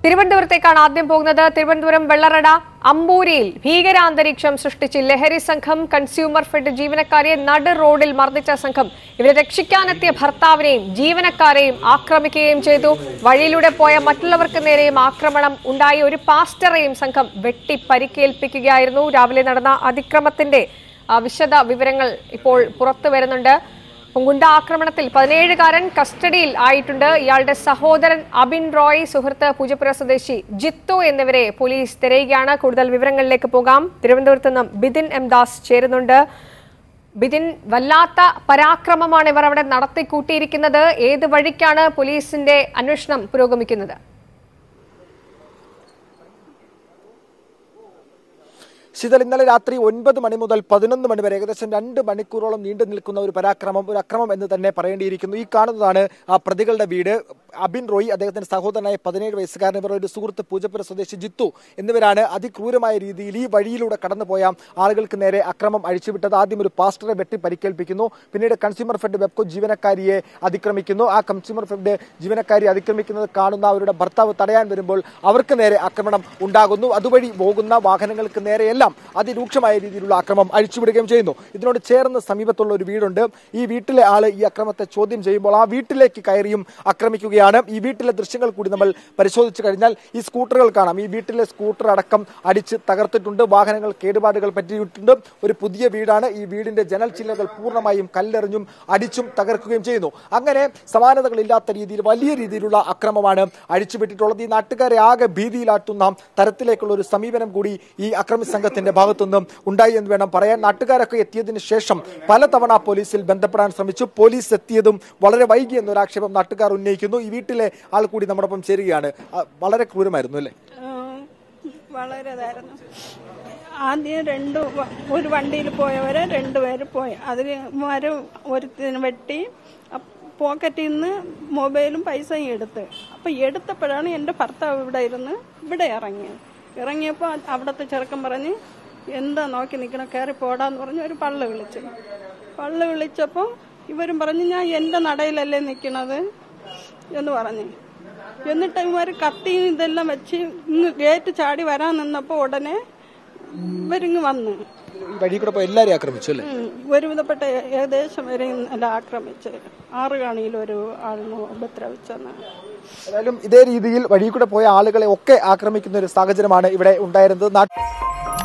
തിരുവനന്തപുരത്തേക്കാണ് ആദ്യം പോകുന്നത് തിരുവനന്തപുരം വെള്ളറട അമ്പൂരിയിൽ ഭീകരാന്തരീക്ഷം സൃഷ്ടിച്ച് ലഹരി സംഘം കൺസ്യൂമർ ഫെഡ് ജീവനക്കാരെ നട റോഡിൽ മർദ്ദിച്ച സംഘം ഇവരെ രക്ഷിക്കാനെത്തിയ ഭർത്താവിനെയും ജീവനക്കാരെയും ആക്രമിക്കുകയും ചെയ്തു വഴിയിലൂടെ പോയ മറ്റുള്ളവർക്ക് നേരെയും ആക്രമണം ഉണ്ടായി ഒരു പാസ്റ്ററെയും സംഘം വെട്ടി പരിക്കേൽപ്പിക്കുകയായിരുന്നു രാവിലെ നടന്ന അതിക്രമത്തിന്റെ ആ, വിശദ വിവരങ്ങൾ ഇപ്പോൾ പുറത്തു വരുന്നുണ്ട് ഗുണ്ട ആക്രമണത്തിൽ പതിനേഴുകാരൻ കസ്റ്റഡിയിൽ ആയിട്ടുണ്ട് ഇയാളുടെ സഹോദരൻ അബിൻ റോയ് സുഹൃത്ത് പൂജപ്പുര സ്വദേശി ജിത്തു എന്നിവരെ പോലീസ് തിരയുകയാണ് കൂടുതൽ വിവരങ്ങളിലേക്ക് പോകാം തിരുവനന്തപുരത്ത് നിന്നും ബിതിൻ എം ദാസ് ചേരുന്നുണ്ട് ബിതിൻ വല്ലാത്ത പരാക്രമമാണ് ഇവർ അവിടെ നടത്തിക്കൂട്ടിയിരിക്കുന്നത് ഏത് വഴിക്കാണ് പോലീസിന്റെ അന്വേഷണം പുരോഗമിക്കുന്നത് ശീതൽ ഇന്നലെ രാത്രി ഒൻപത് മണി മുതൽ പതിനൊന്ന് മണി വരെ ഏകദേശം രണ്ട് മണിക്കൂറോളം നീണ്ടു നിൽക്കുന്ന ഒരു പരാക്രമം ഒരു അക്രമം എന്ന് തന്നെ പറയേണ്ടിയിരിക്കുന്നു ഈ കാണുന്നതാണ് ആ പ്രതികളുടെ വീട് അബിൻ റോയ് അദ്ദേഹത്തിന്റെ സഹോദരനായ പതിനേഴ് വയസ്സുകാരൻ ഇവർ ഒരു സുഹൃത്ത് പൂജപ്പുര സ്വദേശി ജിത്തു എന്നിവരാണ് അതിക്രൂരമായ രീതിയിൽ ഈ വഴിയിലൂടെ കടന്നുപോയ ആളുകൾക്ക് നേരെ അക്രമം അഴിച്ചുവിട്ടത് ആദ്യം ഒരു പാസ്റ്ററെ വെട്ടി പരിക്കേൽപ്പിക്കുന്നു പിന്നീട് കൺസ്യൂമർ ഫെഡ് വെബ്കോ ജീവനക്കാരിയെ അതിക്രമിക്കുന്നു ആ കൺസ്യൂമർ ഫെഡ് ജീവനക്കാരി അതിക്രമിക്കുന്നത് കാണുന്ന അവരുടെ ഭർത്താവ് തടയാൻ വരുമ്പോൾ അവർക്ക് നേരെ ആക്രമണം ഉണ്ടാകുന്നു അതുവഴി പോകുന്ന വാഹനങ്ങൾക്ക് നേരെയെല്ലാം അതിരൂക്ഷമായ രീതിയിലുള്ള ആക്രമണം അഴിച്ചുവിടുകയും ചെയ്യുന്നു ഇതിനോട് ചേർന്ന് സമീപത്തുള്ള ഒരു വീടുണ്ട് ഈ വീട്ടിലെ ആള് ഈ അക്രമത്തെ ചോദ്യം ചെയ്യുമ്പോൾ ആ വീട്ടിലേക്ക് കയറിയും ആക്രമിക്കുകയാണ് ഈ വീട്ടിലെ ദൃശ്യങ്ങൾ കൂടി നമ്മൾ പരിശോധിച്ചു കഴിഞ്ഞാൽ ഈ സ്കൂട്ടറുകൾ കാണാം ഈ വീട്ടിലെ സ്കൂട്ടർ അടക്കം അടിച്ച് തകർത്തിട്ടുണ്ട് വാഹനങ്ങൾ കേടുപാടുകൾ പറ്റിയിട്ടുണ്ട് ഒരു പുതിയ വീടാണ് ഈ വീടിന്റെ ജനൽ ചില്ലകൾ പൂർണ്ണമായും കല്ലെറിഞ്ഞും അടിച്ചും തകർക്കുകയും ചെയ്യുന്നു അങ്ങനെ സമാനതകളില്ലാത്ത രീതിയിൽ വലിയ രീതിയിലുള്ള അക്രമമാണ് അഴിച്ചുവിട്ടിട്ടുള്ളത് ഈ നാട്ടുകാരെ ആകെ ഭീതിയിലാട്ടുന്ന തരത്തിലേക്കുള്ള ഒരു സമീപനം കൂടി ഈ അക്രമി സംഘത്തിന്റെ ഭാഗത്തുനിന്നും ഉണ്ടായി എന്ന് വേണം പറയാൻ നാട്ടുകാരൊക്കെ എത്തിയതിനു ശേഷം പലതവണ പോലീസിൽ ബന്ധപ്പെടാൻ ശ്രമിച്ചു പോലീസ് എത്തിയതും വളരെ വൈകി എന്നൊരു ആക്ഷേപം നാട്ടുകാർ ഉന്നയിക്കുന്നു ഈ വീട്ടിലെ ആൾ കൂടി നമ്മോടൊപ്പം ചേരുകയാണ് ആ, വളരെ ക്രൂരമായിരുന്നു അല്ലേ വളരെ ഇതായിരുന്നു ആദ്യം രണ്ട് വ- ഒരു വണ്ടിയിൽ പോയവരെ രണ്ടുപേര് പോയി അതിൽ മരം ഒരുത്തിന് വെട്ടി അപ്പ് പോക്കറ്റിൽ നിന്ന് മൊബൈലും പൈസയും എടുത്ത് അപ്പം എടുത്തപ്പോഴാണ് എൻ്റെ ഭർത്താവ് ഇവിടെ ഇരുന്ന് ഇവിടെ ഇറങ്ങിയത് ഇറങ്ങിയപ്പോൾ അവിടുത്തെ ചെറുക്കൻ പറഞ്ഞ് എന്താ നോക്കി നിൽക്കണം കയറി പോടാന്ന് പറഞ്ഞ് ഒരു പള്ളു വിളിച്ചു പള്ളു വിളിച്ചപ്പോൾ ഇവരും പറഞ്ഞു ഞാൻ എൻ്റെ നടയിലല്ലേ നിൽക്കണത് എന്ന് പറഞ്ഞു എന്നിട്ട് ഇവർ കത്തിയും ഇതെല്ലാം വെച്ച് ഇങ്ങ് ഗേറ്റ് ചാടി വരാൻ നിന്നപ്പോൾ ഉടനെ ഇവരിങ്ങ് വന്നു ഈ വഴി കൂടെ പോയി എല്ലാവരെയും ആക്രമിച്ചു അല്ലേ ഉം. ഒരുവിധപ്പെട്ട ഏ- ഏകദേശം വരെ എല്ലാം ആക്രമിച്ച് ആറ് കാണിയിൽ ഒരു ആളിന് ഉപദ്രവിച്ചെന്നാണ് ഏതായാലും ഇതേ രീതിയിൽ വഴി കൂടെ പോയ ആളുകളെ ഒക്കെ ആക്രമിക്കുന്ന ഒരു സാഹചര്യമാണ് ഇവിടെ ഉണ്ടായിരുന്നത് നാട്ട്